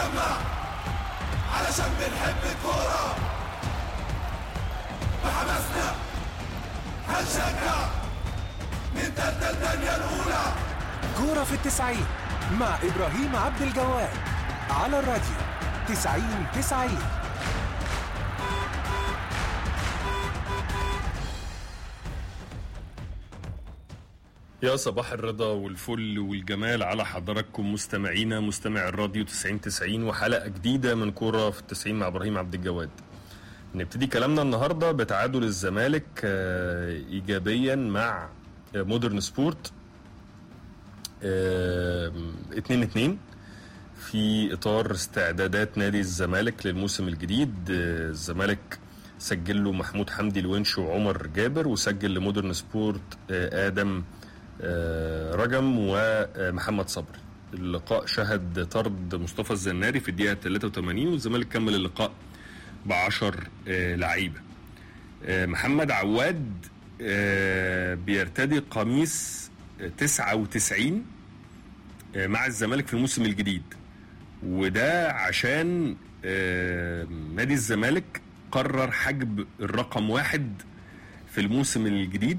نتجمع علشان بنحب الكورة بحماسنا هنشجع نتقدم الدنيا الأولى كورة في التسعين مع إبراهيم عبد الجواد على الراديو تسعين تسعين يا صباح الرضا والفل والجمال على حضراتكم مستمعينا مستمع الراديو 90 90 وحلقة جديدة من كورة في التسعين مع إبراهيم عبد الجواد نبتدي كلامنا النهاردة بتعادل الزمالك آه، إيجابيا مع آه، مودرن سبورت 2 2 في إطار استعدادات نادي الزمالك للموسم الجديد آه، الزمالك سجل له محمود حمدي الونش وعمر جابر وسجل لمودرن سبورت آه، آدم آه، رجم ومحمد صبري اللقاء شهد طرد مصطفى الزناري في الدقيقة 83 والزمالك كمل اللقاء ب 10 لعيبة آه، محمد عواد آه، بيرتدي قميص آه، 99 آه، مع الزمالك في الموسم الجديد وده عشان آه، نادي الزمالك قرر حجب الرقم واحد في الموسم الجديد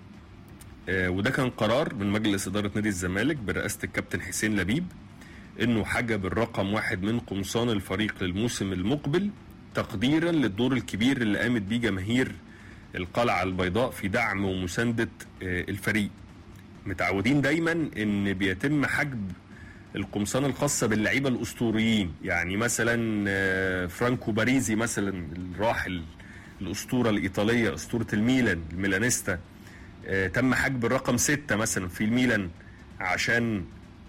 آه، وده كان قرار من مجلس إدارة نادي الزمالك برئاسة الكابتن حسين لبيب إنه حجب الرقم واحد من قمصان الفريق للموسم المقبل تقديرا للدور الكبير اللي قامت بيه جماهير القلعة البيضاء في دعم ومساندة آه، الفريق متعودين دايما إن بيتم حجب القمصان الخاصة باللعيبة الأسطوريين يعني مثلا آه، فرانكو باريزي مثلا الراحل الأسطورة الإيطالية أسطورة الميلان الميلانيستا آه، تم حجب الرقم ستة مثلا في الميلان عشان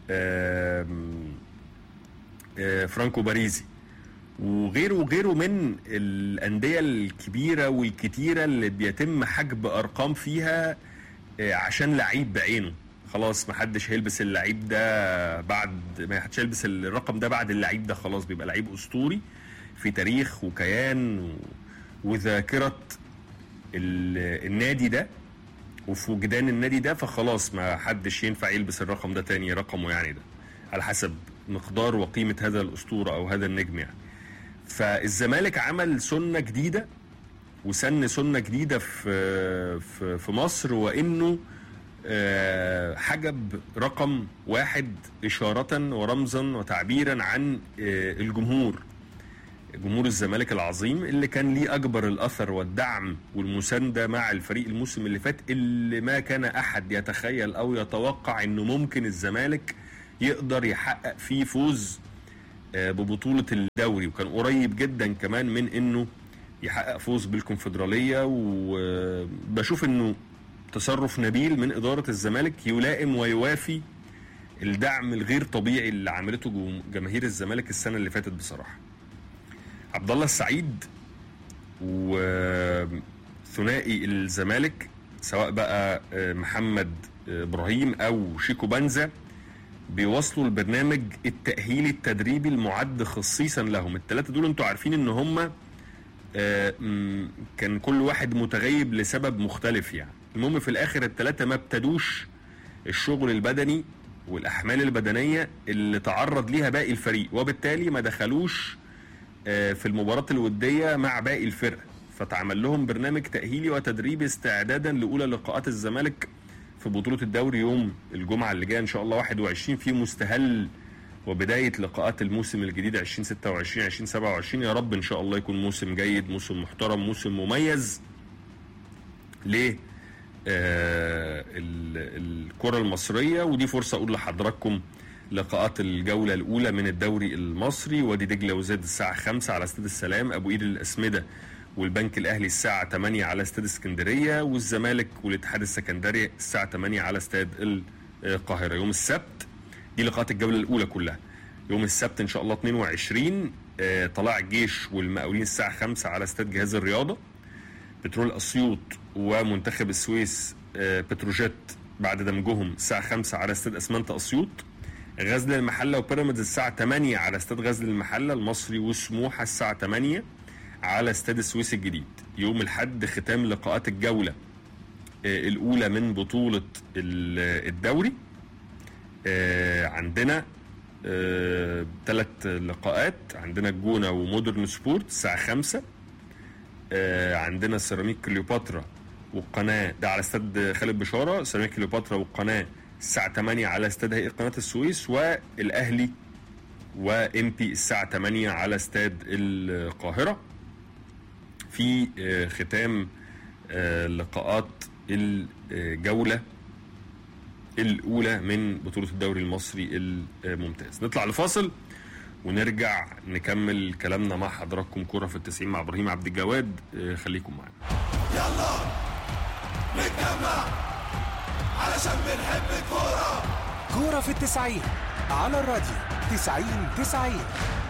آم، آه، فرانكو باريزي وغيره وغيره من الأندية الكبيرة والكتيرة اللي بيتم حجب أرقام فيها آه، عشان لعيب بعينه خلاص محدش هيلبس اللعيب ده بعد ما حدش هيلبس الرقم ده بعد اللعيب ده خلاص بيبقى لعيب أسطوري في تاريخ وكيان و- وذاكرة ال- النادي ده وفي وجدان النادي ده فخلاص ما حدش ينفع يلبس الرقم ده تاني رقمه يعني ده على حسب مقدار وقيمة هذا الأسطورة أو هذا النجم يعني فالزمالك عمل سنة جديدة وسن سنة جديدة في في في مصر وإنه آه، حجب رقم واحد إشارة ورمزا وتعبيرا عن آه، الجمهور جمهور الزمالك العظيم اللي كان ليه اكبر الاثر والدعم والمسانده مع الفريق الموسم اللي فات اللي ما كان احد يتخيل او يتوقع انه ممكن الزمالك يقدر يحقق فيه فوز آه، ببطوله الدوري وكان قريب جدا كمان من انه يحقق فوز بالكونفدراليه وبشوف انه تصرف نبيل من اداره الزمالك يلائم ويوافي الدعم الغير طبيعي اللي عملته جم- جماهير الزمالك السنه اللي فاتت بصراحه عبد الله السعيد وثنائي الزمالك سواء بقى آه، محمد آه، ابراهيم او شيكو بنزا بيواصلوا البرنامج التأهيلي التدريبي المعد خصيصا لهم الثلاثة دول انتوا عارفين ان هم آه، م، كان كل واحد متغيب لسبب مختلف يعني المهم في الاخر الثلاثة ما ابتدوش الشغل البدني والاحمال البدنية اللي تعرض ليها باقي الفريق وبالتالي ما دخلوش آه، في المباراة الودية مع باقي الفرقة فتعمل لهم برنامج تأهيلي وتدريبي استعدادا لأولى لقاءات الزمالك في بطولة الدوري يوم الجمعة اللي جاية إن شاء الله 21 في مستهل وبداية لقاءات الموسم الجديد 2026 2027 يا رب إن شاء الله يكون موسم جيد موسم محترم موسم مميز ل آه، ال- الكرة المصرية ودي فرصة أقول لحضراتكم لقاءات الجولة الأولى من الدوري المصري وادي دجلة وزاد الساعة 5 على استاد السلام أبو قير الأسمدة والبنك الأهلي الساعة 8 على استاد اسكندرية والزمالك والاتحاد السكندري الساعة 8 على استاد القاهرة يوم السبت دي لقاءات الجولة الأولى كلها يوم السبت إن شاء الله 22 آه، طلائع الجيش والمقاولين الساعة 5 على استاد جهاز الرياضة بترول اسيوط ومنتخب السويس آه، بتروجيت بعد دمجهم الساعه 5 على استاد اسمنت اسيوط غزل المحله وبيراميدز الساعه 8 على استاد غزل المحله المصري وسموحه الساعه 8 على استاد السويس الجديد يوم الحد ختام لقاءات الجوله آه، الاولى من بطوله ال- الدوري آه، عندنا ثلاث لقاءات عندنا الجونه ومودرن سبورت الساعه 5 آه، عندنا سيراميك كليوباترا والقناه ده على استاد خالد بشاره سيراميك كليوباترا والقناه الساعه 8 على استاد هيئه قناه السويس والاهلي وام بي الساعه 8 على استاد القاهره في آه، ختام آه، لقاءات الجوله الاولى من بطوله الدوري المصري الممتاز نطلع لفاصل ونرجع نكمل كلامنا مع حضراتكم كرة في التسعين مع ابراهيم عبد الجواد آه، خليكم معانا يلا نتجمع علشان بنحب الكورة كورة في التسعين على الراديو تسعين تسعين